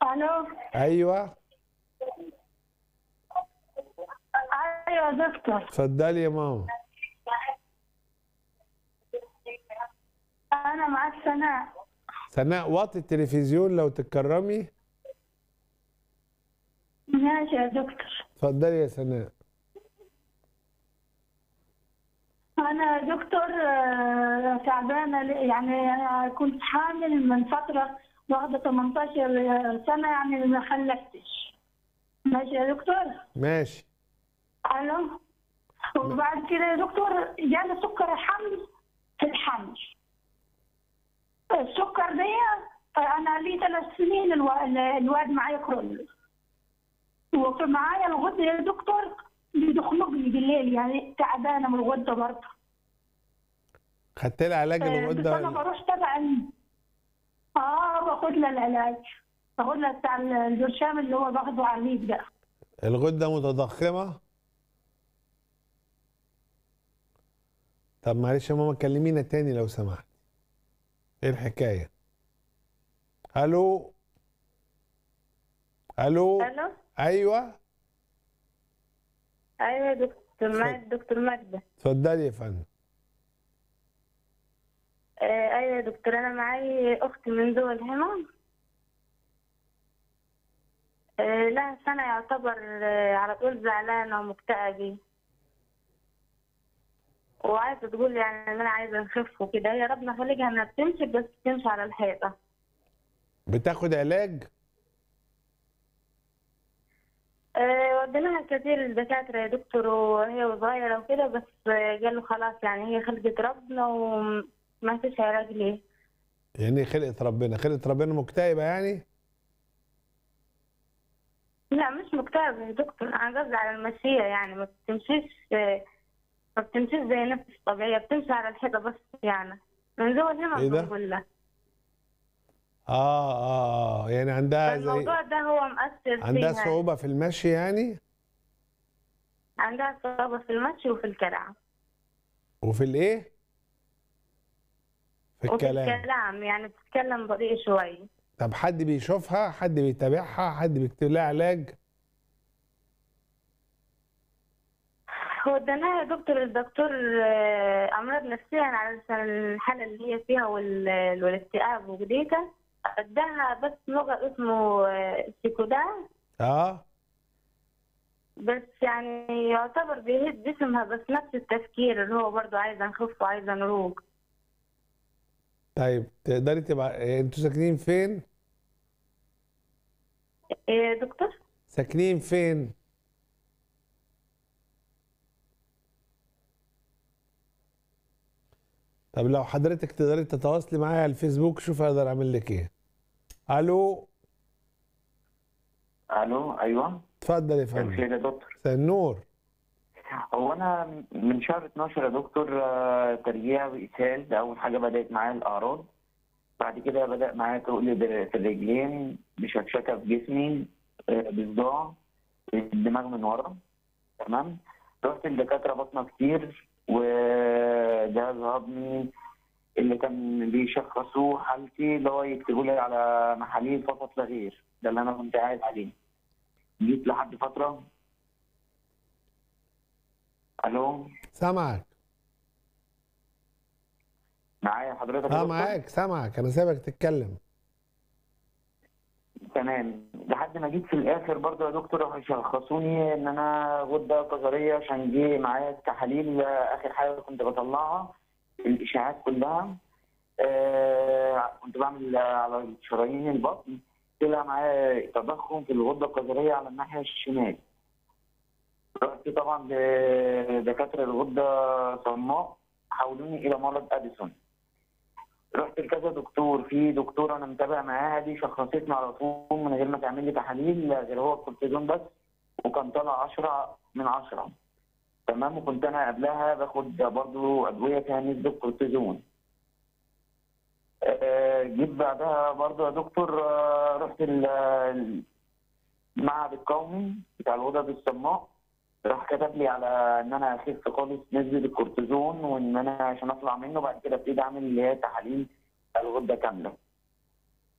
الو ايوه ايوه يا دكتور اتفضلي يا ماما انا معاك سناء سناء وطي التلفزيون لو تتكرمي ماشي يا دكتور اتفضلي يا سناء انا يا دكتور آه، تعبانه ل- يعني أنا كنت حامل من فتره واخده 18 سنه يعني ما خلفتش ماشي يا دكتور ماشي الو وبعد كده يا دكتور جالي سكر الحمل في الحمل السكر ده انا لي ثلاث سنين الو- الواد معايا كرول وفي معايا الغده يا دكتور بتخنقني بالليل يعني تعبانه من الغده برضه خدت لها علاج بس انا الغده بروح تبع ال- اه باخد لها العلاج باخد لها بتاع البرشام اللي هو باخده على الريق ده الغده متضخمه طب معلش يا ماما كلمينا تاني لو سمحت ايه الحكايه الو الو الو ايوه ايوه يا دكتور معاك دكتور ماجدة اتفضلي يا فندم آه ايوه يا دكتور انا معاي اختي من دول هنا آه لها سنة يعتبر آه على طول زعلانة ومكتئبة وعايزة تقول يعني ان انا عايزة نخف وكده هي ربنا خليها انها بتمشي بس بتمشي على الحيطة بتاخد علاج آه وديناها كتير الدكاترة يا دكتور وهي صغيرة وكده بس آه قالوا خلاص يعني هي خلقت ربنا وما فيش علاج ليه يعني خلقت ربنا خلقت ربنا مكتئبه يعني لا مش مكتئبة يا دكتور أنا قصدي على المشية يعني ما بتمشيش ما بتمشيش زي نفس طبيعية بتمشي على الحيطة بس يعني من زول هنا إيه ده؟ بنقول لها اه اه اه يعني عندها زي فالموضوع ده هو مأثر عندها فيها صعوبه في المشي يعني عندها صعوبة في المشي وفي الكلام وفي الايه في وفي الكلام الكلام يعني بتتكلم بطيء شوي طب حد بيشوفها حد بيتابعها حد بيكتب لها علاج هو اديناها يا دكتور الدكتور آه، أمراض نفسية علشان الحالة اللي هي فيها وال- والاكتئاب وكديتا اداها بس لغة اسمه آه، سيكودان اه بس يعني يعتبر بيهد جسمها بس نفس التفكير اللي هو برضه عايزة نخف وعايزة نروق طيب تقدري تبقى انتوا ساكنين فين إيه يا دكتور ساكنين فين طب لو حضرتك تقدري تتواصلي معايا على الفيسبوك شوف اقدر اعمل لك ايه الو الو ايوه اتفضل يا مساء فندم الخير يا دكتور مساء النور هو انا من شهر 12 يا دكتور آه، ترجيع واسهال ده اول حاجه بدات معايا الاعراض بعد كده بدا معايا تقل بر- في الرجلين بشكشكه في جسمي آه، بصداع الدماغ من ورا تمام رحت لدكاتره بطنه كتير وجهاز هضمي اللي كان بيشخصوه حالتي اللي هو يكتبوا لي على محاليل فقط لا غير ده اللي انا كنت قاعد عليه جيت لحد فتره الو سامعك معايا حضرتك يا اه دكتور؟ معاك سامعك انا سايبك تتكلم تمام لحد ما جيت في الاخر برضه يا دكتور راحوا يشخصوني ان انا غده قذريه عشان جه معايا التحاليل اخر حاجه كنت بطلعها الاشاعات كلها آه كنت بعمل على شرايين البطن طلع معايا تضخم في الغده القذريه على الناحيه الشمال رحت طبعا لدكاتره الغده صماء حولوني الى مرض اديسون رحت لكذا دكتور في دكتور انا متابع معاها دي شخصتني على طول من غير ما تعمل لي تحاليل غير هو الكورتيزون بس وكان طالع 10 من 10 تمام وكنت انا قبلها باخد برضو ادويه فيها نسبه كورتيزون آه، جيت بعدها برضو يا دكتور آه، رحت ال- المعهد القومي بتاع الغدد الصماء راح كتب لي على ان انا اخف خالص نسبه الكورتيزون وان انا عشان اطلع منه بعد كده ابتدي اعمل اللي هي تحاليل الغده كامله